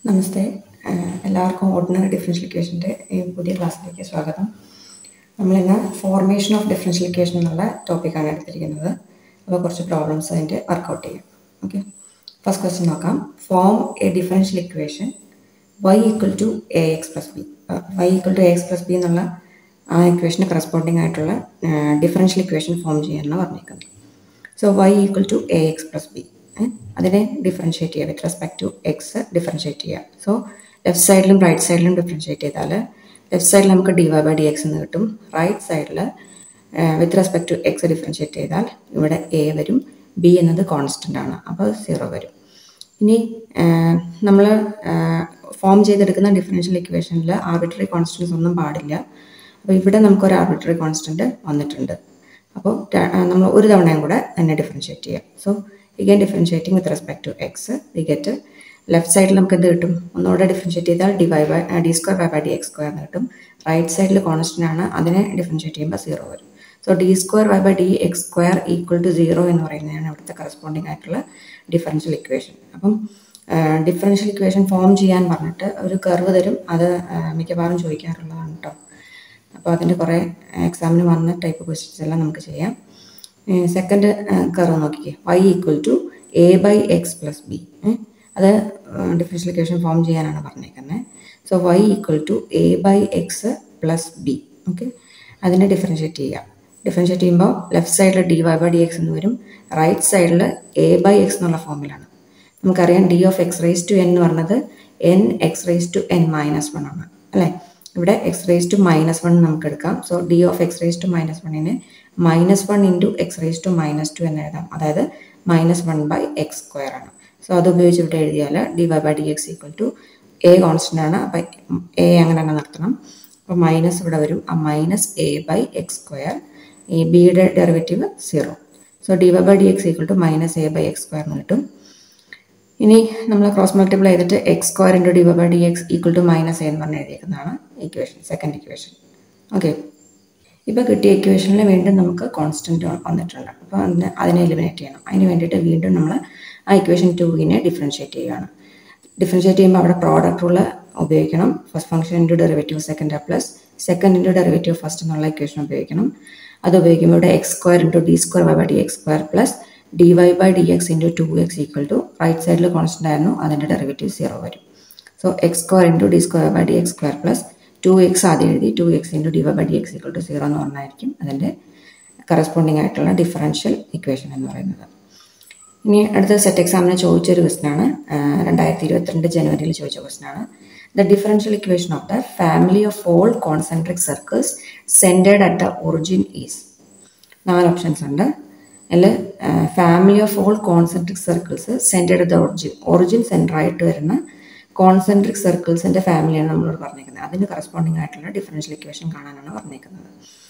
നമസ്തേ ആഹ് എല്ലാവർക്കും ordinary differential ഇക്വേഷൻ്റെ ഈ പുതിയ ക്ലാസ്സിലേക്ക് സ്വാഗതം നമ്മളിന്ന് ഫോർമേഷൻ ഓഫ് ഡിഫറൻഷ്യൽ ഇക്വേഷൻ എന്നുള്ള ടോപ്പിക്കാണ് എടുത്തിരിക്കുന്നത് അപ്പോൾ കുറച്ച് പ്രോബ്ലംസ് അതിൻ്റെ വർക്കൗട്ട് ചെയ്യാം ഓക്കെ ഫസ്റ്റ് ക്വസ്റ്റ്യൻ നോക്കാം form a differential equation y equal to a x plus b y equal to a x plus b എന്നുള്ള ആ ഇക്വേഷന് കറസ്പോണ്ടിങ് ആയിട്ടുള്ള ഡിഫറൻഷ്യൽ ഇക്വേഷൻ ഫോം ചെയ്യാനാണ് പറഞ്ഞിരിക്കുന്നത് so y equal to a x plus b അതിനെ differentiate ചെയ്യുക with respect to X differentiate ചെയ്യുക so left സൈഡിലും റൈറ്റ് സൈഡിലും ഡിഫറൻഷ്യേറ്റ് ചെയ്താൽ ലെഫ്റ്റ് സൈഡിൽ നമുക്ക് d Y by D X എന്ന് കിട്ടും റൈറ്റ് സൈഡിൽ with respect to X differentiate ചെയ്താൽ ഇവിടെ എ വരും ബി എന്നത് കോൺസ്റ്റൻ്റ് ആണ് അപ്പോൾ സീറോ വരും ഇനി നമ്മൾ ഫോം ചെയ്തെടുക്കുന്ന ഡിഫറൻഷ്യൽ ഇക്വേഷനിൽ ആർബിട്രറി കോൺസ്റ്റൻസ് ഒന്നും പാടില്ല അപ്പോൾ ഇവിടെ നമുക്കൊരു ആർബിട്രറി കോൺസ്റ്റൻറ്റ് വന്നിട്ടുണ്ട് അപ്പോൾ നമ്മൾ ഒരു തവണയും കൂടെ തന്നെ ഡിഫറൻഷ്യേറ്റ് ചെയ്യാം so again differentiating with respect to x we get left സൈഡിൽ നമുക്ക് എന്ത് കിട്ടും ഒന്നുകൂടെ ഡിഫറൻഷ്യേറ്റ് ചെയ്താൽ d Y by d square by by D x square എന്ന് കിട്ടും റൈറ്റ് സൈഡിൽ കോൺസ്റ്റൻ്റ് ആണ് അതിനെ ഡിഫറൻഷ്യേറ്റ് ചെയ്യുമ്പോൾ സീറോ വരും so d square by by D x square equal to zero എന്ന് പറയുന്നതാണ് ഇവിടുത്തെ കറസ്പോണ്ടിങ് ആയിട്ടുള്ള ഡിഫറൻഷ്യൽ ഇക്വേഷൻ അപ്പം ഡിഫറൻഷ്യൽ ഇക്വേഷൻ ഫോം ചെയ്യാൻ പറഞ്ഞിട്ട് ഒരു കർവ് തരും അത് മിക്കവാറും ചോദിക്കാറുള്ളതാണ് കേട്ടോ അപ്പോൾ അതിൻ്റെ കുറേ എക്സാമിന് വന്ന ടൈപ്പ് ക്വസ്റ്റ്യൻസ് എല്ലാം നമുക്ക് ചെയ്യാം സെക്കൻഡ് കർവ് നോക്കിക്കേ y equal to a by x plus b അത് ഡിഫറൻഷ്യൽ ഇക്വേഷൻ ഫോം ചെയ്യാനാണ് പറഞ്ഞേക്കുന്നത് so y equal to a by x plus b okay അതിനെ ഡിഫറൻഷ്യേറ്റ് ചെയ്യാം ഡിഫറൻഷ്യേറ്റ് ചെയ്യുമ്പോൾ ലെഫ്റ്റ് സൈഡിൽ d Y by D X എന്ന് വരും റൈറ്റ് സൈഡിൽ എ ബൈ എക്സ് എന്നുള്ള ഫോമിലാണ് നമുക്കറിയാം d of x raise to n എന്ന് പറഞ്ഞത് n x raise to n minus one ആണ് അല്ലേ ഇവിടെ x raise to minus one നമുക്ക് എടുക്കാം so d of x raise to minus വണ്ണിന് minus one into x raise to minus two എന്ന് എഴുതാം അതായത് minus one by x square ആണ് സോ അത് ഉപയോഗിച്ച് ഇവിടെ എഴുതിയാൽ d Y by D X equal to a constant ആണ് അപ്പം എ അങ്ങനെ തന്നെ നിർത്തണം അപ്പോൾ മൈനസ് ഇവിടെ വരും ആ minus a by x square ഈ ബിയുടെ derivative zero so d Y by D X equal to minus a by x square എന്ന് കിട്ടും ഇനി നമ്മൾ ക്രോസ് മൾട്ടിപ്ലൈ ചെയ്തിട്ട് x square into D Y by D X equal to minus a എന്ന് പറഞ്ഞ് എഴുതിയേക്കുന്നതാണ് ഇക്വേഷൻ സെക്കൻഡ് ഇക്വേഷൻ ഓക്കെ ഇപ്പോൾ കിട്ടിയ ഇക്വേഷനിൽ വീണ്ടും നമുക്ക് കോൺസ്റ്റൻറ്റ് വന്നിട്ടുണ്ട് അപ്പോൾ അതിനെ അതിനെ എലിമിനേറ്റ് ചെയ്യണം അതിന് വേണ്ടിയിട്ട് വീണ്ടും നമ്മൾ ആ ഇക്വേഷൻ ടുവിനെ ഡിഫറൻഷ്യേറ്റ് ചെയ്യുകയാണ് ഡിഫറൻഷ്യേറ്റ് ചെയ്യുമ്പോൾ അവിടെ പ്രോഡക്റ്റ് റൂൾ ഉപയോഗിക്കണം first function into derivative second plus second into derivative first എന്നുള്ള ഇക്വേഷൻ ഉപയോഗിക്കണം അത് ഉപയോഗിക്കുമ്പോൾ ഇവിടെ x square into d square by by D x square plus d Y by D x into two X equal to right സൈഡിൽ constant ആയിരുന്നു അതിൻ്റെ derivative zero വരും so X square into d square by D x square plus two x ആദ്യം എഴുതി two X into D Y by D X equal to zero എന്ന് പറഞ്ഞായിരിക്കും അതിൻ്റെ corresponding ആയിട്ടുള്ള ഡിഫറൻഷ്യൽ ഇക്വേഷൻ എന്ന് പറയുന്നത് ഇനി അടുത്ത സെറ്റ് എക്സാമിന് ചോദിച്ചൊരു ക്വസ്റ്റനാണ് രണ്ടായിരത്തി ഇരുപത്തിരണ്ട് ജനുവരിയിൽ ചോദിച്ച ക്വസ്റ്റനാണ് the differential equation of the family of all concentric circles centred at the origin is നാല് ഓപ്ഷൻസ് ഉണ്ട് അതിൽ family of all concentric circles centred at the origin origin centre ആയിട്ട് വരുന്ന കോൺസെൻട്രിക് സർക്കിൾസിൻ്റെ ഫാമിലിയാണ് നമ്മളോട് പറഞ്ഞേക്കുന്നത് അതിന് കറസ്പോണ്ടിങ് ആയിട്ടുള്ള ഡിഫറൻഷ്യൽ ഇക്വേഷൻ കാണാനാണ് പറഞ്ഞേക്കുന്നത്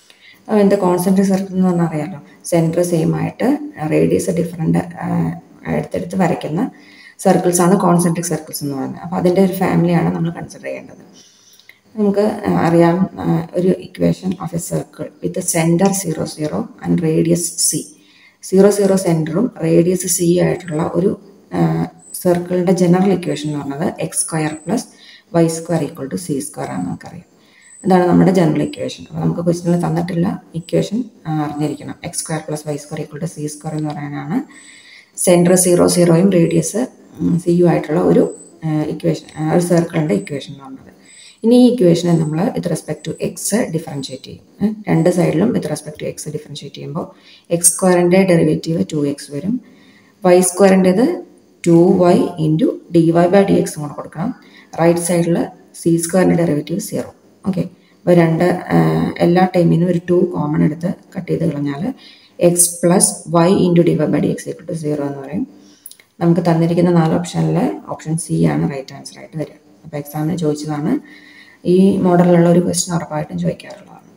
എന്താ കോൺസെൻട്രിക് സർക്കിൾ എന്ന് പറഞ്ഞാൽ അറിയാലോ സെൻറ്റർ സെയിം ആയിട്ട് റേഡിയസ് ഡിഫറെൻ്റ് എടുത്തെടുത്ത് വരയ്ക്കുന്ന സർക്കിൾസ് ആണ് കോൺസെൻട്രിക് സർക്കിൾസ് എന്ന് പറയുന്നത് അപ്പോൾ അതിൻ്റെ ഒരു ഫാമിലിയാണ് നമ്മൾ കൺസിഡർ ചെയ്യേണ്ടത് നമുക്ക് അറിയാം ഒരു equation of a circle with centre zero zero and radius c zero zero സെൻറ്ററും റേഡിയസ് സി ആയിട്ടുള്ള ഒരു സർക്കിളിൻ്റെ ജനറൽ ഇക്വേഷൻ എന്ന് പറഞ്ഞത് x square plus Y square equal to c square ആണെന്ന് നമുക്കറിയാം ഇതാണ് നമ്മുടെ ജനറൽ ഇക്വേഷൻ അപ്പോൾ നമുക്ക് ക്വസ്റ്റിനിൽ തന്നിട്ടില്ല ഇക്വേഷൻ അറിഞ്ഞിരിക്കണം x square plus Y square equal to c square എന്ന് പറയാനാണ് സെൻറ്റർ സീറോ സീറോയും റേഡിയസ് സി യു ആയിട്ടുള്ള ഒരു ഇക്വേഷൻ ഒരു സർക്കിളിൻ്റെ ഇക്വേഷൻ എന്ന് പറഞ്ഞത് ഇനി ഈ ഇക്വേഷനെ നമ്മൾ with respect to X differentiate ചെയ്യും രണ്ട് സൈഡിലും with respect to X differentiate ചെയ്യുമ്പോൾ എക്സ് സ്ക്വയറിൻ്റെ ഡെറിവേറ്റീവ് ടു എക്സ് വരും വൈ സ്ക്വയറിൻ്റെത് two Y into D Y by D x കൂടെ കൊടുക്കണം റൈറ്റ് സൈഡിൽ സി സ്ക്വയറിൻ്റെ ഡെറിവേറ്റീവ് സീറോ ഓക്കെ അപ്പോൾ രണ്ട് എല്ലാ ടൈമിനും ഒരു ടു കോമൺ എടുത്ത് കട്ട് ചെയ്ത് കളഞ്ഞാൽ x plus Y into D Y by D X equal to zero എന്ന് പറയും നമുക്ക് തന്നിരിക്കുന്ന നാല് ഓപ്ഷനിൽ ഓപ്ഷൻ സി ആണ് റൈറ്റ് ആൻസർ ആയിട്ട് വരിക അപ്പോൾ എക്സാമിന് ചോദിച്ചതാണ് ഈ മോഡലിലുള്ള ഒരു ക്വസ്റ്റ്യൻ ഉറപ്പായിട്ടും ചോദിക്കാറുള്ളതാണ്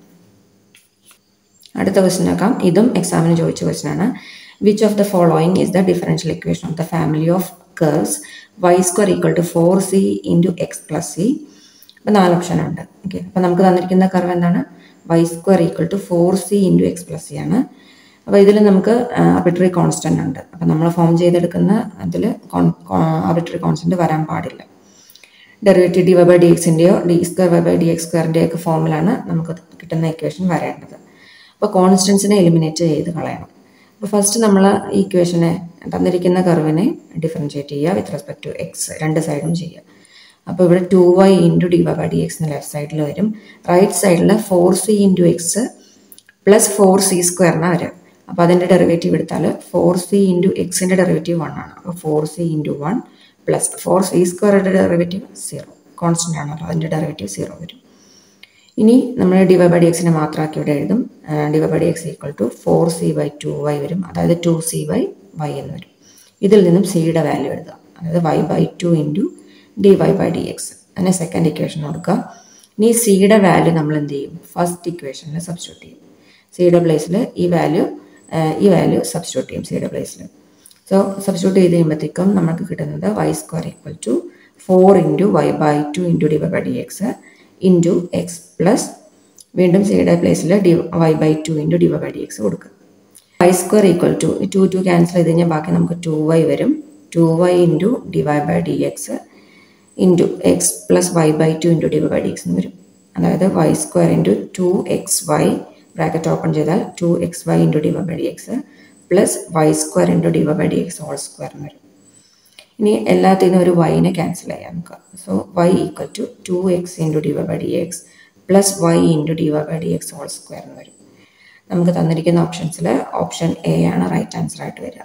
അടുത്ത ക്വസ്റ്റ്യൻ നോക്കാം ഇതും എക്സാമിന് ചോദിച്ച ക്വസ്റ്റ്യൻ ആണ് which of the following is the differential equation of the family of curves y square equal to four c into x plus c അപ്പോൾ നാല് ഓപ്ഷൻ ഉണ്ട് ഓക്കെ അപ്പോൾ നമുക്ക് തന്നിരിക്കുന്ന കർവ് എന്താണ് y square equal to four c into x plus c ആണ് അപ്പോൾ ഇതിൽ നമുക്ക് ആർബിട്രറി കോൺസ്റ്റൻ്റ് ഉണ്ട് അപ്പോൾ നമ്മൾ ഫോം ചെയ്തെടുക്കുന്ന ഇതിൽ ആർബിട്രറി കോൺസ്റ്റൻ്റ് വരാൻ പാടില്ല derivative d Y by d എക്സിൻ്റെയോ d square y by D x സ്ക്വയറിൻ്റെയോ ഒക്കെ ഫോമിലാണ് നമുക്ക് കിട്ടുന്ന ഇക്വേഷൻ വരേണ്ടത് അപ്പോൾ കോൺസ്റ്റൻസിനെ എലിമിനേറ്റ് ചെയ്ത് കളയണം അപ്പോൾ ഫസ്റ്റ് നമ്മൾ ഈ ഇക്വേഷനെ തന്നിരിക്കുന്ന കർവിനെ ഡിഫറൻഷിയേറ്റ് ചെയ്യുക വിത്ത് റെസ്പെക്ട് ടു എക്സ് രണ്ട് സൈഡും ചെയ്യുക അപ്പോൾ ഇവിടെ two Y into D Y by D X left സൈഡിൽ വരും റൈറ്റ് സൈഡിൽ four c into x plus four c സ്ക്വയറിനാണ് വരിക അപ്പോൾ അതിൻ്റെ ഡെറിവേറ്റീവ് എടുത്താൽ ഫോർ സി ഇൻറ്റു എക്സിൻ്റെ ഡെറിവേറ്റീവ് വൺ ആണ് അപ്പോൾ four c into one plus four c സ്ക്വയറുടെ ഡെറിവേറ്റീവ് സീറോ കോൺസ്റ്റൻ്റ് ആണല്ലോ അതിൻ്റെ ഡെറിവേറ്റീവ് സീറോ വരും ഇനി നമ്മൾ ഡി വൈ ബൈ ഡി എക്സിനെ മാത്രമാക്കി ഇവിടെ എഴുതും d Y by D X equal to four c by two y വരും അതായത് ടു സി ബൈ വൈ എന്ന് വരും ഇതിൽ നിന്നും സിയുടെ വാല്യൂ എഴുതുക അതായത് y by two into D Y by D x അതിനെ സെക്കൻഡ് ഇക്വേഷൻ കൊടുക്കുക ഇനി സിയുടെ വാല്യൂ നമ്മൾ എന്ത് ചെയ്യും ഫസ്റ്റ് ഇക്വേഷനിൽ സബ്സ്റ്റിറ്റ്യൂട്ട് ചെയ്യും സിയുടെ പ്ലേസിൽ ഈ വാല്യൂ ഈ വാല്യൂ സബ്സ്റ്റിറ്റ്യൂട്ട് ചെയ്യും സിയുടെ പ്ലേസിൽ സോ സബ്സ്റ്റിറ്റ്യൂട്ട് ചെയ്ത് കഴിയുമ്പോഴത്തേക്കും നമുക്ക് കിട്ടുന്നത് y square equal to four into y by two into D Y by D x into x plus വീണ്ടും സിയുടെ പ്ലേസിൽ d Y by two into D Y by D x കൊടുക്കുക y square equal to two two cancel ചെയ്ത് കഴിഞ്ഞാൽ ബാക്കി നമുക്ക് two y വരും two Y into D Y by D x into x plus y by two into D Y by D X എന്ന് വരും അതായത് y square into two X y bracket open ചെയ്താൽ two X Y into D Y by D X plus Y square into D Y by D X whole square എന്ന് വരും ഇനി എല്ലാത്തിൽ നിന്നും ഒരു വൈനെ cancel ചെയ്യാം നമുക്ക് so y equal to two X into D Y by D X plus Y into D Y by D X whole square എന്ന് വരും നമുക്ക് തന്നിരിക്കുന്ന ഓപ്ഷൻസിൽ ഓപ്ഷൻ എ ആണ് റൈറ്റ് ആൻസർ ആയിട്ട് വരിക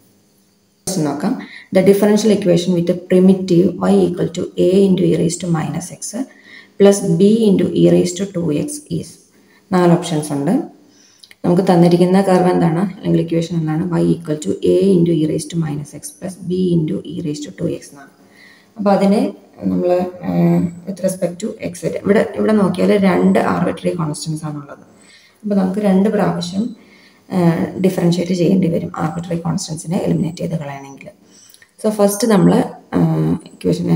നോക്കാം the differential equation with primitive y equal to a into e raise to minus x plus b into e raise to two x is നാല് ഓപ്ഷൻസ് ഉണ്ട് നമുക്ക് തന്നിരിക്കുന്ന കർവ് എന്താണ് അല്ലെങ്കിൽ ഇക്വേഷൻ എന്താണ് y equal to a into e raise to minus x plus b into e raise to two x എന്നാണ് അപ്പോൾ അതിനെ നമ്മൾ വിത്ത് റെസ്പെക്ട് ടു എക്സ് ഇവിടെ ഇവിടെ നോക്കിയാൽ രണ്ട് ആർബിട്രറി കോൺസ്റ്റൻസ് ആണുള്ളത് അപ്പോൾ നമുക്ക് രണ്ട് പ്രാവശ്യം ഡിഫറൻഷ്യേറ്റ് ചെയ്യേണ്ടി വരും ആർബിട്രറി കോൺസ്റ്റൻസിനെ എലിമിനേറ്റ് ചെയ്ത് കളയണമെങ്കിൽ സോ ഫസ്റ്റ് നമ്മൾ ഇക്വേഷനെ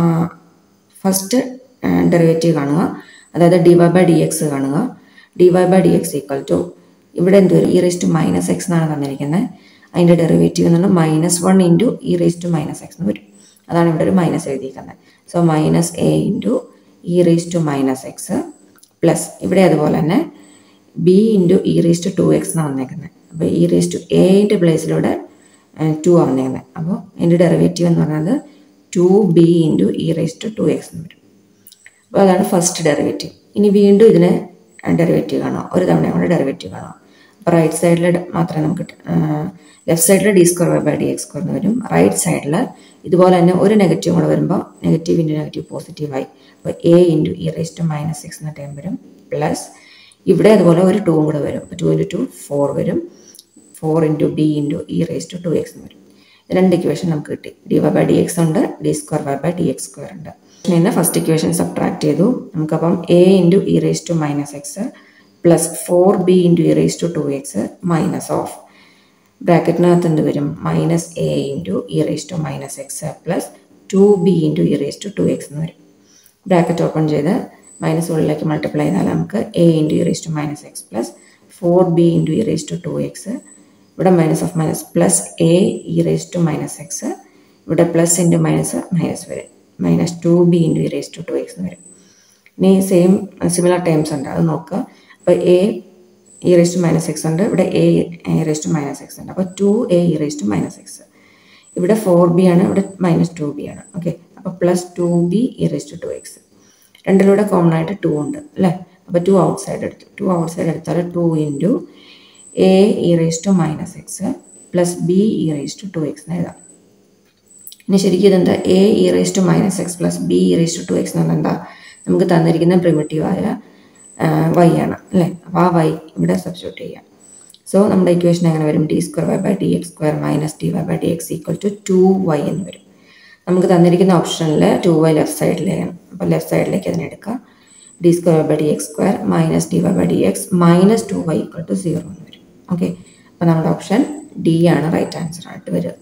ഫസ്റ്റ് ഡെറിവേറ്റീവ് കാണുക അതായത് d Y by D x കാണുക d Y by D X equal to ഇവിടെ എന്ത് വരും e raise to minus x എന്നാണ് തന്നിരിക്കുന്നത് അതിൻ്റെ ഡെറിവേറ്റീവ് എന്ന് പറഞ്ഞാൽ minus one into e raise to minus x എന്ന് വരും അതാണ് ഇവിടെ ഒരു മൈനസ് എഴുതിയിരിക്കുന്നത് so minus a into e raise to minus x plus ഇവിടെ അതുപോലെ തന്നെ b into e raise to two x എന്നാണ് വന്നേക്കുന്നത് അപ്പോൾ ഇ റേസ് ടു എയുടെ പ്ലേസിലൂടെ ടു ആണ് വന്നേക്കുന്നത് അപ്പോൾ എൻ്റെ ഡെറിവേറ്റീവ് എന്ന് പറയുന്നത് two b into e raise to two x എന്ന് വരും അപ്പോൾ അതാണ് ഫസ്റ്റ് ഡെറിവേറ്റീവ് ഇനി വീണ്ടും ഇതിനെ ഡെറിവേറ്റീവ് കാണാം ഒരു തവണ കൊണ്ട് ഡെറിവേറ്റീവ് കാണാം അപ്പോൾ റൈറ്റ് സൈഡിൽ മാത്രമേ നമുക്ക് ലെഫ്റ്റ് സൈഡിൽ d square y by D x square എന്ന് വരും റൈറ്റ് സൈഡിൽ ഇതുപോലെ തന്നെ ഒരു നെഗറ്റീവ് കൂടെ വരുമ്പോൾ നെഗറ്റീവ് ഇൻറ്റു നെഗറ്റീവ് പോസിറ്റീവായി അപ്പോൾ a into e raise to minus six എന്ന ടൈം വരും പ്ലസ് ഇവിടെ അതുപോലെ ഒരു ടൂവും കൂടെ വരും അപ്പോൾ ടു ഇൻറ്റു ടു ഫോർ വരും four into b into e raise to two x എന്ന് വരും രണ്ട് ഇക്വേഷൻ നമുക്ക് കിട്ടി d Y by D x ഉണ്ട് d square y by D x square ഉണ്ട് നിന്ന് ഫസ്റ്റ് ഇക്വേഷൻ സബ്ട്രാക്ട് ചെയ്തു നമുക്കപ്പം a into e raise to minus x plus four b into e raise to two x minus of ബ്രാക്കറ്റിനകത്ത് എന്ത് വരും minus a into e raise to minus x plus two b into e raise to two x എന്ന് വരും bracket open ചെയ്ത് minus ഉള്ളിലേക്ക് multiply ചെയ്താൽ നമുക്ക് a into e raise to minus x plus four b into e raise to two x ഇവിടെ minus of minus plus a e raise to minus x ഇവിടെ plus into minus minus വരും minus two b into e raise to two x എന്ന് വരും ഇനി same similar times ഉണ്ട് അത് നോക്കുക അപ്പോൾ a e raise to minus x ഉണ്ട് ഇവിടെ a e raise to minus x ഉണ്ട് അപ്പോൾ two a e raise to minus x ഇവിടെ ഫോർ ബി ആണ് ഇവിടെ മൈനസ് ടു ബി ആണ് ഓക്കെ അപ്പോൾ plus two b e raise to two x രണ്ടിലൂടെ കോമൺ ആയിട്ട് ടു ഉണ്ട് അല്ലേ അപ്പോൾ ടു ഔട്ട് സൈഡ് എടുത്തു ടു ഔട്ട് സൈഡ് എടുത്താൽ two into a e raise to minus x plus b e raise to two x എന്ന് എഴുതാം ഇനി ശരിക്കും ഇതെന്താ a e raise to minus x plus b e raise to two x എന്ന് പറഞ്ഞാൽ എന്താ നമുക്ക് തന്നിരിക്കുന്ന പ്രിമിറ്റീവായ വൈ ആണ് അല്ലേ അപ്പോൾ ആ വൈ ഇവിടെ സബ്സ്റ്റിറ്റ്യൂട്ട് ചെയ്യാം സോ നമ്മുടെ ഇക്വേഷൻ എങ്ങനെ വരും d square y by D x square minus d Y by D X equal to two y എന്ന് വരും നമുക്ക് തന്നിരിക്കുന്ന ഓപ്ഷനിൽ ടു വൈ ലെഫ്റ്റ് സൈഡിലേക്കാണ് അപ്പോൾ ലെഫ്റ്റ് സൈഡിലേക്ക് അതിനെ എടുക്കുക d square by D x square minus d Y by D X minus two y equal to zero എന്ന് വരും ഓക്കെ അപ്പോൾ നമ്മുടെ ഓപ്ഷൻ ഡി ആണ് റൈറ്റ് ആൻസർ ആയിട്ട് വരിക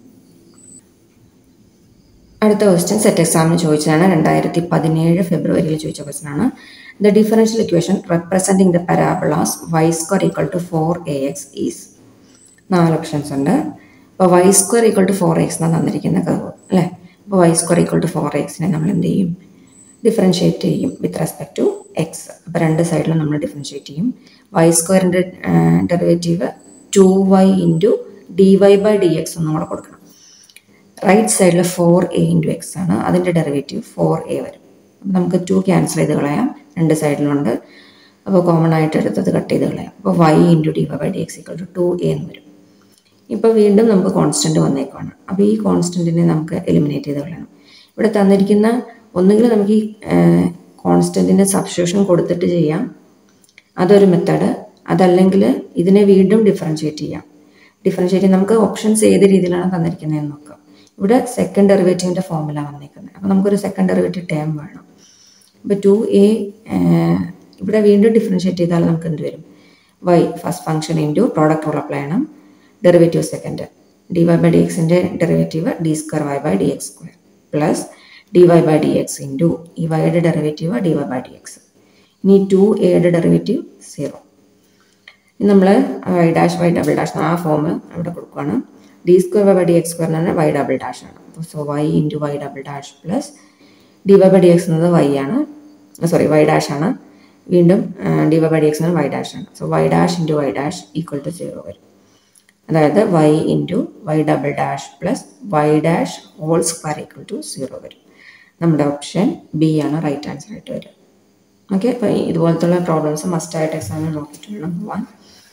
അടുത്ത ക്വസ്റ്റ്യൻ സെറ്റ് എക്സാമിന് ചോദിച്ചതാണ് രണ്ടായിരത്തി പതിനേഴ് ഫെബ്രുവരിയിൽ ചോദിച്ച ക്വസ്റ്റ്യൻ ആണ് the differential equation representing the parabolas y square equal to four a x is നാല് ഓപ്ഷൻസ് ഉണ്ട് അപ്പോൾ y square equal to four x എന്നാണ് തന്നിരിക്കുന്ന കർവ് അല്ലേ അപ്പോൾ y square equal to four എക്സിനെ നമ്മൾ എന്ത് ചെയ്യും ഡിഫറൻഷ്യേറ്റ് ചെയ്യും വിത്ത് റെസ്പെക്ട് ടു എക്സ് അപ്പോൾ രണ്ട് സൈഡിലും നമ്മൾ ഡിഫറൻഷ്യേറ്റ് ചെയ്യും വൈ സ്ക്വയറിൻ്റെ derivative two Y into D Y by D x ഒന്നും കൂടെ കൊടുക്കണം റൈറ്റ് സൈഡിൽ ഫോർ എ ഇൻറ്റു എക്സ് ആണ് അതിൻ്റെ ഡെറിവേറ്റീവ് ഫോർ എ വരും അപ്പോൾ നമുക്ക് ടു ക്യാൻസൽ ചെയ്ത് കളയാം രണ്ട് സൈഡിലുണ്ട് അപ്പോൾ കോമൺ ആയിട്ട് എടുത്തത് കട്ട് ചെയ്ത് കളയാം അപ്പോൾ Y into D Y by D X equal to two a എന്ന് വരും ഇപ്പോൾ വീണ്ടും നമുക്ക് കോൺസ്റ്റൻറ്റ് വന്നേക്കുവാണ് അപ്പോൾ ഈ കോൺസ്റ്റൻറ്റിനെ നമുക്ക് എലിമിനേറ്റ് ചെയ്ത് കളയണം ഇവിടെ തന്നിരിക്കുന്ന ഒന്നുകിൽ നമുക്ക് ഈ കോൺസ്റ്റൻറ്റിൻ്റെ സബ്സ്റ്റിറ്റ്യൂഷൻ കൊടുത്തിട്ട് ചെയ്യാം അതൊരു മെത്തേഡ് അതല്ലെങ്കിൽ ഇതിനെ വീണ്ടും ഡിഫറൻഷ്യേറ്റ് ചെയ്യാം ഡിഫറൻഷ്യേറ്റ് നമുക്ക് ഓപ്ഷൻസ് ഏത് രീതിയിലാണ് തന്നിരിക്കുന്നതെന്ന് നോക്കാം ഇവിടെ സെക്കൻഡ് ഡെറിവേറ്റീവിൻ്റെ ഫോമുല വന്നേക്കുന്നത് അപ്പോൾ നമുക്കൊരു സെക്കൻഡ് ഡെറിവേറ്റീവ് ടേം വേണം അപ്പോൾ ടു എ ഇവിടെ വീണ്ടും ഡിഫറൻഷ്യേറ്റ് ചെയ്താൽ നമുക്ക് എന്ത് വരും y first function into product rule apply ചെയ്യണം derivative second d Y by d എക്സിൻ്റെ derivative d square y by D x square plus d Y by D x into ഈ വൈയുടെ derivative d Y by D x ഇനി two എയുടെ derivative zero ഇനി നമ്മൾ y dash y double dash ആ form അവിടെ കൊടുക്കുകയാണ് d square y by D x square എന്ന് പറഞ്ഞാൽ വൈ ഡബിൾ ഡാഷ് ആണ് അപ്പോൾ so y into y double dash plus d Y by D x എന്നത് വൈ ആണ് സോറി വൈ ഡാഷ് ആണ് വീണ്ടും d Y by D x എന്നത് y dash ആണ് so y dash into Y dash equal to zero വരും അതായത് y into y double dash plus y dash whole square equal to zero വരും നമ്മുടെ option B ആണ് right answer ആയിട്ട് വരും okay അപ്പോൾ ഇതുപോലത്തുള്ള പ്രോബ്ലംസ് മസ്റ്റായിട്ട് എക്സാമിന് നോക്കിയിട്ട് വേണം പോവാൻ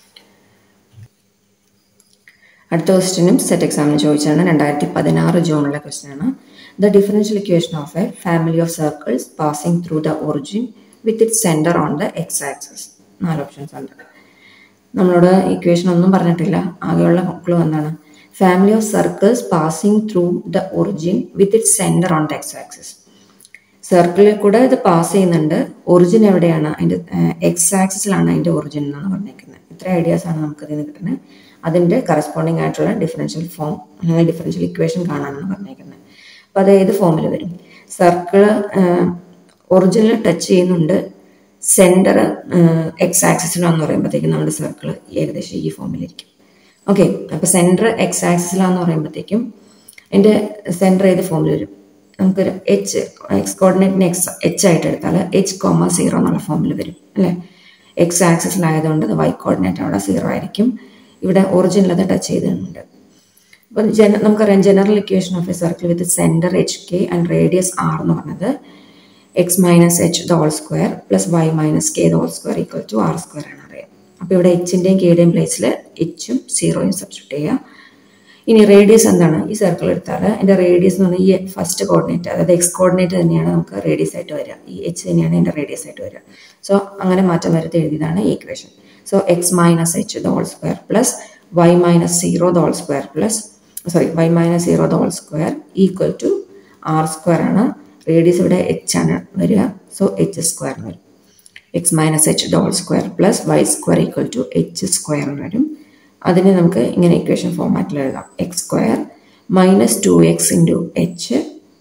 അടുത്ത ക്വസ്റ്റ്യനും സെറ്റ് എക്സാമിന് ചോദിച്ചാണ് രണ്ടായിരത്തി പതിനാറ് ജൂണിലെ ക്വസ്റ്റ്യൻ ആണ് the differential equation of a family of circles passing through the origin with it centre on the x axis നാല് ഓപ്ഷൻസ് ഉണ്ട് നമ്മളോട് ഇക്വേഷൻ ഒന്നും പറഞ്ഞിട്ടില്ല ആകെയുള്ള ക്ലൂ എന്താണ് family of circles passing through the origin with it centre on the x axis സർക്കിളിൽ കൂടെ ഇത് പാസ് ചെയ്യുന്നുണ്ട് ഒറിജിൻ എവിടെയാണ് അതിൻ്റെ എക്സ് ആക്സിസിലാണ് അതിൻ്റെ ഒറിജിൻ എന്നാണ് പറഞ്ഞിരിക്കുന്നത് ഇത്ര ഐഡിയാസ് ആണ് നമുക്ക് ഇതിന് കിട്ടുന്നത് അതിൻ്റെ കറസ്പോണ്ടിങ് ആയിട്ടുള്ള ഡിഫറൻഷ്യൽ ഫോം അല്ലെങ്കിൽ ഡിഫറൻഷ്യൽ ഇക്വേഷൻ കാണാനാണ് പറഞ്ഞിരിക്കുന്നത് അപ്പോൾ അത് ഏത് ഫോമിൽ വരും സർക്കിള് ഒറിജിനിൽ ടച്ച് ചെയ്യുന്നുണ്ട് സെൻറ്റർ എക്സ് ആക്സിസിലാന്ന് പറയുമ്പോഴത്തേക്കും നമ്മുടെ സർക്കിൾ ഏകദേശം ഈ ഫോമിലിരിക്കും ഓക്കെ അപ്പോൾ സെൻറ്റർ എക്സ് ആക്സിസിലാന്ന് പറയുമ്പോഴത്തേക്കും എൻ്റെ സെൻറ്റർ ഏത് ഫോമിൽ വരും നമുക്കൊരു എച്ച് എക്സ് കോർഡിനേറ്റിന് എക്സ് എച്ച് ആയിട്ട് എടുത്താൽ എച്ച് കോമ സീറോ എന്നുള്ള ഫോമിൽ വരും അല്ലേ എക്സ് ആക്സിസിലായതുകൊണ്ട് അത് വൈ കോർഡിനേറ്റ് അവിടെ സീറോ ആയിരിക്കും ഇവിടെ ഒറിജിനിൽ അത് ടച്ച് ചെയ്തിട്ടുണ്ട് അപ്പം ജന നമുക്കറിയാം general equation of a circle with centre h k and radius r എന്ന് പറഞ്ഞത് x minus h the whole square plus Y minus k the whole square equal to R square ആണ് അറിയാം അപ്പോൾ ഇവിടെ എച്ചിൻ്റെയും കെയുടെയും പ്ലേസിൽ എച്ചും സീറോയും സബ്സ്റ്റിറ്റ്യൂട്ട് ചെയ്യുക ഇനി റേഡിയസ് എന്താണ് ഈ സർക്കിൾ എടുത്താൽ എൻ്റെ റേഡിയസ് എന്ന് പറഞ്ഞാൽ ഈ ഫസ്റ്റ് കോർഡിനേറ്റ് അതായത് എക്സ് കോർഡിനേറ്റ് തന്നെയാണ് നമുക്ക് റേഡിയസ് ആയിട്ട് വരിക ഈ എച്ച് തന്നെയാണ് എൻ്റെ റേഡിയസ് ആയിട്ട് വരിക സോ അങ്ങനെ മാറ്റം വരുത്തി എഴുതിയതാണ് ഈ equation so x minus h the whole square plus Y minus zero the whole square plus sorry y minus zero the whole square equal to R square ആണ് റേഡിയസ് ഇവിടെ എച്ച് ആണ് വരിക സോ എച്ച് സ്ക്വയർ എന്ന് വരും x minus H whole square plus Y square equal to h square എന്ന് വരും അതിനെ നമുക്ക് ഇങ്ങനെ ഇക്വേഷൻ ഫോമാറ്റിൽ എഴുതാം x square minus two X into h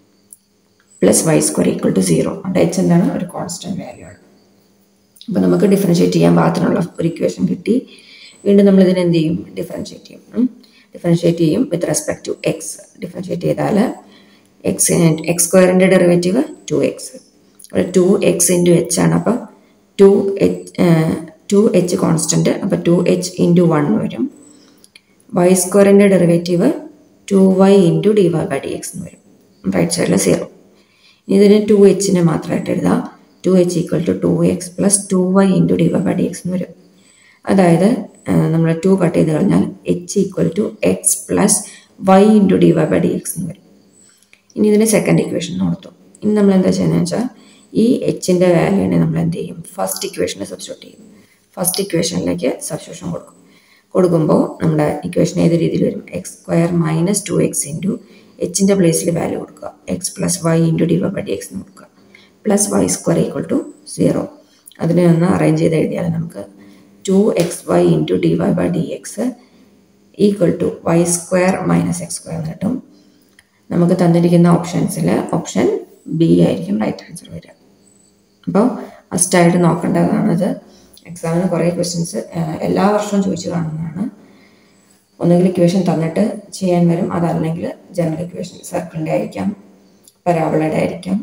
plus Y square equal to zero അവിടെ എച്ച് എന്താണ് ഒരു കോൺസ്റ്റൻറ്റ് വാല്യൂ ആണ് അപ്പോൾ നമുക്ക് ഡിഫറൻഷ്യേറ്റ് ചെയ്യാൻ പാകത്തിനുള്ള ഒരു ഇക്വേഷൻ കിട്ടി വീണ്ടും നമ്മൾ ഇതിനെ എന്ത് ചെയ്യും ഡിഫറൻഷ്യേറ്റ് ചെയ്യും ഡിഫറൻഷ്യേറ്റ് ചെയ്യും with respect to X differentiate ചെയ്താൽ എക്സ് എക്സ് സ്ക്വയറിൻ്റെ ഡെറിവേറ്റീവ് ടു എക്സ് ഇവിടെ ടു എക്സ് ഇൻറ്റു എച്ച് ആണ് അപ്പോൾ two h two h constant അപ്പോൾ ടു എച്ച് ഇൻറ്റു വൺ വരും വൈ സ്ക്വയറിൻ്റെ derivative two Y into D Y by D X എന്ന് വരും റൈറ്റ് സൈഡിൽ സീറോ ഇതിന് ടു എച്ചിനെ മാത്രമായിട്ട് എഴുതാം two H equal to two X plus two Y into D Y by D X എന്ന് വരും അതായത് നമ്മൾ ടു കട്ട് ചെയ്ത് കഴിഞ്ഞാൽ H equal to X plus Y into D Y by D X എന്ന് വരും ഇനി ഇതിന് സെക്കൻഡ് ഇക്വേഷൻ കൊടുത്തു ഇനി നമ്മൾ എന്താ ചെയ്യുന്നത് വെച്ചാൽ ഈ എച്ചിൻ്റെ വാല്യൂനെ നമ്മൾ എന്ത് ചെയ്യും ഫസ്റ്റ് ഇക്വേഷനിൽ സബ്സ്റ്റിറ്റ്യൂട്ട് ചെയ്യും ഫസ്റ്റ് ഇക്വേഷനിലേക്ക് സബ്സ്റ്റിറ്റ്യൂഷൻ കൊടുക്കും കൊടുക്കുമ്പോൾ നമ്മുടെ ഇക്വേഷൻ ഏത് രീതിയിൽ വരും X square minus two X into എച്ചിൻ്റെ പ്ലേസിൽ വാല്യൂ കൊടുക്കുക X plus Y into D Y by D X എന്ന് കൊടുക്കുക plus Y square equal to zero അതിനെ ഒന്ന് അറേഞ്ച് ചെയ്ത് എഴുതിയാൽ നമുക്ക് two X Y into D Y by D X equal to Y square minus X square എന്ന് കിട്ടും നമുക്ക് തന്നിരിക്കുന്ന ഓപ്ഷൻസിൽ ഓപ്ഷൻ ബി ആയിരിക്കും റൈറ്റ് ആൻസർ വരിക അപ്പോൾ ഫസ്റ്റായിട്ട് നോക്കേണ്ടതാണത് എക്സാമിന് കുറേ ക്വസ്റ്റ്യൻസ് എല്ലാ വർഷവും ചോദിച്ചു കാണുന്നതാണ് ഒന്നുകിൽ ഇക്വേഷൻ തന്നിട്ട് ചെയ്യാൻ വരും അതല്ലെങ്കിൽ ജനറൽ ഇക്വേഷൻ സർക്കിളിൻ്റെ ആയിരിക്കാം പരാബോളയുടെ ആയിരിക്കാം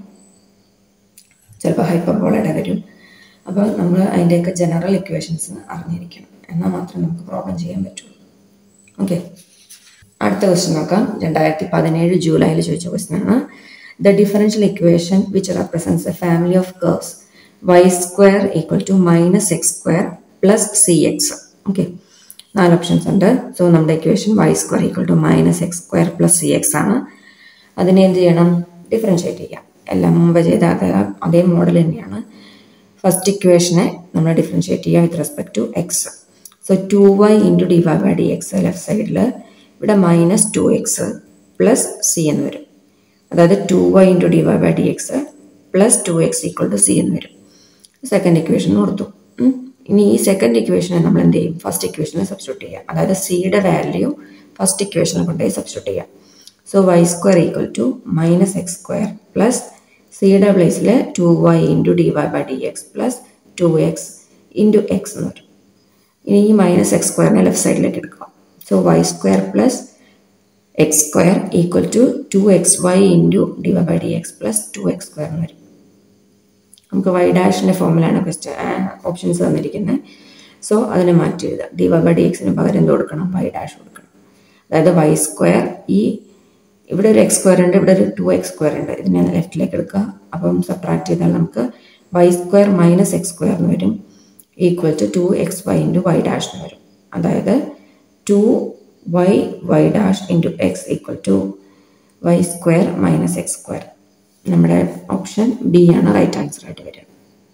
ചിലപ്പോൾ ഹൈപ്പർബോളയുടെ വരും അപ്പോൾ നമ്മൾ അതിൻ്റെയൊക്കെ ജനറൽ ഇക്വേഷൻസ് അറിഞ്ഞിരിക്കണം എന്നാൽ മാത്രമേ നമുക്ക് പ്രോബ്ലം ചെയ്യാൻ പറ്റുള്ളൂ ഓക്കെ അടുത്ത ക്വസ്റ്റ്യൻ നോക്കാം രണ്ടായിരത്തി പതിനേഴ് ജൂലൈയിൽ ചോദിച്ച ക്വസ്റ്റ്യൻ ആണ് the differential equation which represents a family of curves Y square equal to minus X square plus C X okay നാല് ഓപ്ഷൻസ് ഉണ്ട് സോ നമ്മുടെ equation Y square equal to minus X square plus C X ആണ് അതിനെ എന്ത് ചെയ്യണം differentiate ചെയ്യാം എല്ലാം മുമ്പ് ചെയ്ത അതേ അതേ മോഡൽ തന്നെയാണ് ഫസ്റ്റ് ഇക്വേഷനെ നമ്മൾ ഡിഫറൻഷ്യേറ്റ് ചെയ്യുക with respect to X so two Y into D Y by D X left സൈഡിൽ ഇവിടെ minus two X plus C എന്ന് വരും അതായത് two Y into D Y by D X plus two X equal to C എന്ന് വരും second equation കൊടുത്തു ഉം. ഇനി ഈ സെക്കൻഡ് ഇക്വേഷനെ നമ്മൾ എന്ത് ചെയ്യും ഫസ്റ്റ് ഇക്വേഷനെ സബ്സ്റ്റിറ്റ്യൂട്ട് ചെയ്യാം അതായത് സിയുടെ വാല്യൂ ഫസ്റ്റ് ഇക്വേഷനെ കൊണ്ടുപോയി സബ്സ്റ്റിറ്റ്യൂട്ട് ചെയ്യാം so Y square equal to minus X square plus സിയുടെ പ്ലേസിൽ two Y into D Y by D X plus two X into X എന്ന് വരും ഇനി ഈ മൈനസ് എക്സ് സ്ക്വയറിനെ ലെഫ്റ്റ് സൈഡിലേക്ക് എടുക്കുക so Y square plus X square equal to two X Y into D Y by D X plus two X square എന്ന് വരും നമുക്ക് Y ഡാഷിൻ്റെ ഫോമിലാണ് ക്വസ്റ്റ്യൻ ഓപ്ഷൻസ് തന്നിരിക്കുന്നത് സോ അതിനെ മാറ്റി എഴുതുക ഡി വൈ ബൈ ഡി എക്സിന് പകരം എന്ത് കൊടുക്കണം വൈ ഡാഷ് കൊടുക്കണം അതായത് വൈ സ്ക്വയർ ഈ ഇവിടെ ഒരു എക്സ് സ്ക്വയർ ഉണ്ട് ഇവിടെ ഒരു ടു എക്സ് സ്ക്വയർ ഉണ്ട് ഇതിനെ ലെഫ്റ്റിലേക്ക് എടുക്കുക അപ്പം സബ്ട്രാക്ട് ചെയ്താൽ നമുക്ക് Y square minus X square എന്ന് വരും equal to two X Y into Y dash എന്ന് വരും അതായത് two Y Y dash into X equal to Y square minus X square നമ്മുടെ ഓപ്ഷൻ ബി ആണ് റൈറ്റ് ആൻസർ ആയിട്ട് വരിക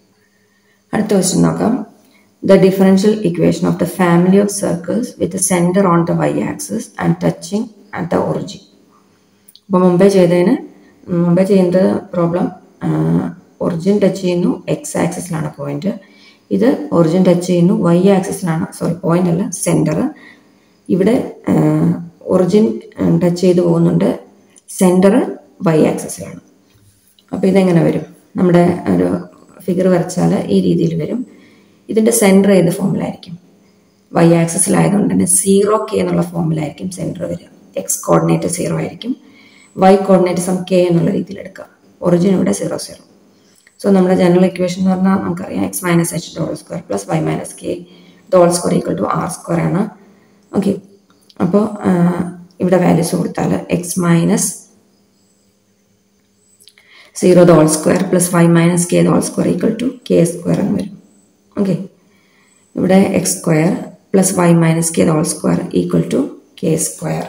അടുത്ത ക്വസ്റ്റ്യൻ നോക്കാം the differential equation of the family of circles with centre on the Y axis and touching at the origin അപ്പോൾ മുമ്പേ ചെയ്തതിന് മുമ്പേ ചെയ്യുന്നത് പ്രോബ്ലം ഒറിജിൻ ടച്ച് ചെയ്യുന്നു എക്സ് ആക്സിസിലാണ് പോയിന്റ് ഇത് ഒറിജിൻ ടച്ച് ചെയ്യുന്നു വൈ ആക്സിസിലാണ് സോറി പോയിന്റ് അല്ല സെൻറ്റർ ഇവിടെ ഒറിജിൻ ടച്ച് ചെയ്ത് പോകുന്നുണ്ട് സെൻറ്റർ വൈ ആക്സിസിലാണ് അപ്പോൾ ഇതെങ്ങനെ വരും നമ്മുടെ ഒരു ഫിഗർ വരച്ചാൽ ഈ രീതിയിൽ വരും ഇതിൻ്റെ സെൻറ്റർ ഏത് ഫോമിലായിരിക്കും വൈ ആക്സിസിലായതുകൊണ്ട് തന്നെ സീറോ കെ എന്നുള്ള ഫോമിലായിരിക്കും സെൻറ്റർ വരിക എക്സ് കോർഡിനേറ്റ് സീറോ ആയിരിക്കും വൈ കോർഡിനേറ്റ് സം കെ എന്നുള്ള രീതിയിൽ എടുക്കുക ഒറിജിൻ ഇവിടെ സീറോ സീറോ സോ നമ്മുടെ ജനറൽ ഇക്വേഷൻ എന്ന് പറഞ്ഞാൽ നമുക്കറിയാം X minus H whole square plus Y minus K whole square equal to R square ആണ് ഓക്കെ അപ്പോൾ ഇവിടെ വാല്യൂസ് കൊടുത്താൽ X minus zero whole square plus Y minus K whole square equal to K square എന്ന് വരും okay ഇവിടെ x square plus Y minus K whole square equal to K square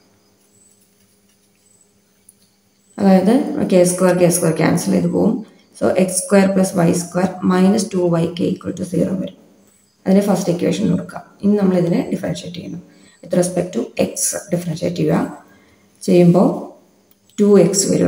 അതായത് K square K square cancel ചെയ്ത് പോകും so X square plus Y square minus two Y K equal to zero വരും അതിന് first equation കൊടുക്കാം ഇനി നമ്മൾ ഇതിനെ differentiate ചെയ്യുന്നു with respect to X differentiate ചെയ്യുക ചെയ്യുമ്പോൾ ടു എക്സ് വരും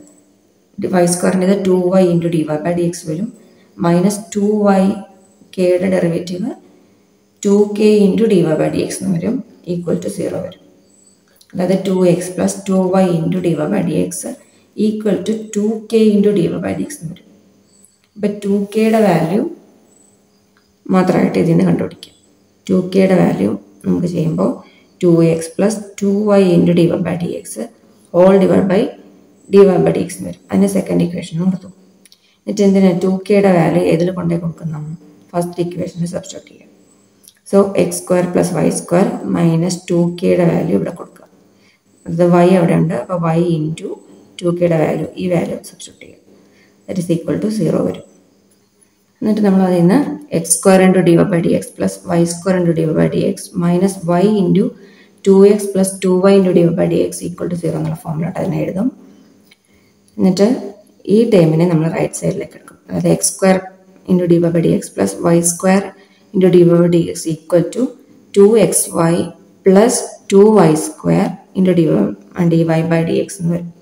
ഇത് വൈ സ്ക്വയറിൻ്റെ ഇത് two Y into D Y by D X വരും മൈനസ് ടു വൈ കെയുടെ derivative two K into D Y by D X എന്ന് വരും ഈക്വൽ ടു സീറോ വരും അതായത് two X plus two Y into D Y by D X equal to two K into D Y by D X എന്ന് വരും ഇപ്പം to കെയുടെ value മാത്രമായിട്ട് ഇതിൽ നിന്ന് കണ്ടുപിടിക്കാം ടു കെയുടെ വാല്യൂ നമുക്ക് ചെയ്യുമ്പോൾ two X plus two Y into D Y by D X whole divide by D Y by D X വരും അതിന് സെക്കൻഡ് ഇക്വേഷൻ കൊടുത്തു എന്നിട്ട് എന്തിനാ ടു കെയുടെ വാല്യൂ ഏതിൽ കൊണ്ടേ കൊടുക്കുന്ന ഫസ്റ്റ് ഇക്വേഷനിൽ സബ്സ്റ്റിറ്റ്യൂട്ട് ചെയ്യാം so X square plus Y square minus two കെയുടെ വാല്യൂ ഇവിടെ കൊടുക്കുക അത് വൈ അവിടെ ഉണ്ട് അപ്പോൾ വൈ ഇൻറ്റു ടു കെയുടെ വാല്യൂ ഈ വാല്യൂ സബ്സ്റ്റിറ്റ്യൂട്ട് ചെയ്യുക that is equal to zero വരും എന്നിട്ട് നമ്മൾ അതിൽ നിന്ന് X square into D Y by D X plus Y square into D Y by D X minus Y into two X plus two Y into D Y by D X equal to zero എന്നുള്ള ഫോമിലോട്ട് അതിനെ എഴുതും എന്നിട്ട് ഈ ടേമിനെ നമ്മൾ right സൈഡിലേക്ക് എടുക്കും അതായത് X square into D Y by D X plus Y square into D Y by D X equal to two X Y plus two Y square into D Y D Y by D X എന്ന് വരും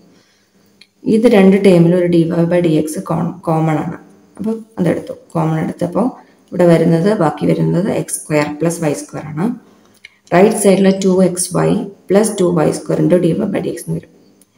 ഇത് രണ്ട് ടേമിലും ഒരു D Y by D X common ആണ് അപ്പോൾ അതെടുത്തു common എടുത്തപ്പോൾ ഇവിടെ വരുന്നത് ബാക്കി വരുന്നത് X square plus Y square ആണ് റൈറ്റ് സൈഡിൽ two X Y plus two Y square into D Y by D X എന്ന് വരും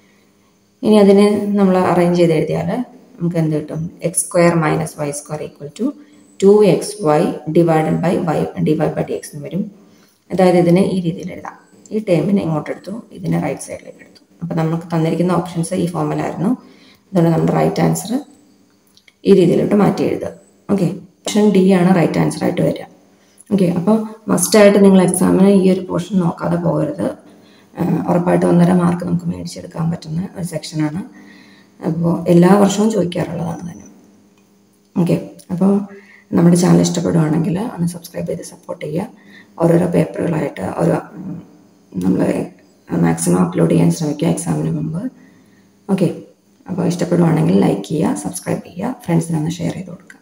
ഇനി അതിനെ നമ്മൾ അറേഞ്ച് ചെയ്ത് എഴുതിയാൽ നമുക്ക് എന്ത് കിട്ടും X square minus Y square equal to two X Y divided by Y D Y by D X എന്ന് വരും അതായത് ഇതിനെ ഈ രീതിയിൽ എഴുതാം ഈ ടേമിനെ ഇങ്ങോട്ട് എടുത്തു ഇതിനെ റൈറ്റ് സൈഡിലേക്ക് എടുത്തു അപ്പോൾ നമുക്ക് തന്നിരിക്കുന്ന ഓപ്ഷൻസ് ഈ ഫോമിലായിരുന്നു അതുകൊണ്ട് നമ്മുടെ റൈറ്റ് ആൻസർ ഈ രീതിയിലോട്ട് മാറ്റി എഴുതുക ഓക്കെ ഓപ്ഷൻ ഡി ആണ് റൈറ്റ് ആൻസർ ആയിട്ട് വരിക ഓക്കെ അപ്പോൾ മസ്റ്റായിട്ട് നിങ്ങൾ എക്സാമിന് ഈ ഒരു പോർഷൻ നോക്കാതെ പോകരുത് ആഹ് ഉറപ്പായിട്ടും ഒന്നര മാർക്ക് നമുക്ക് മേടിച്ചെടുക്കാൻ പറ്റുന്ന ഒരു സെക്ഷനാണ് അപ്പോൾ എല്ലാ വർഷവും ചോദിക്കാറുള്ളതാണ് തന്നെ ഓക്കെ അപ്പോൾ നമ്മുടെ ചാനൽ ഇഷ്ടപ്പെടുവാണെങ്കിൽ ഒന്ന് സബ്സ്ക്രൈബ് ചെയ്ത് സപ്പോർട്ട് ചെയ്യുക ഓരോരോ പേപ്പറുകളായിട്ട് ഓരോ നമ്മൾ മാക്സിമം അപ്ലോഡ് ചെയ്യാൻ ശ്രമിക്കുക എക്സാമിന് മുമ്പ് ഓക്കെ അപ്പോൾ ഇഷ്ടപ്പെടുവാണെങ്കിൽ ലൈക്ക് ചെയ്യുക സബ്സ്ക്രൈബ് ചെയ്യുക ഫ്രണ്ട്സിനൊന്ന് ഷെയർ ചെയ്ത് കൊടുക്കുക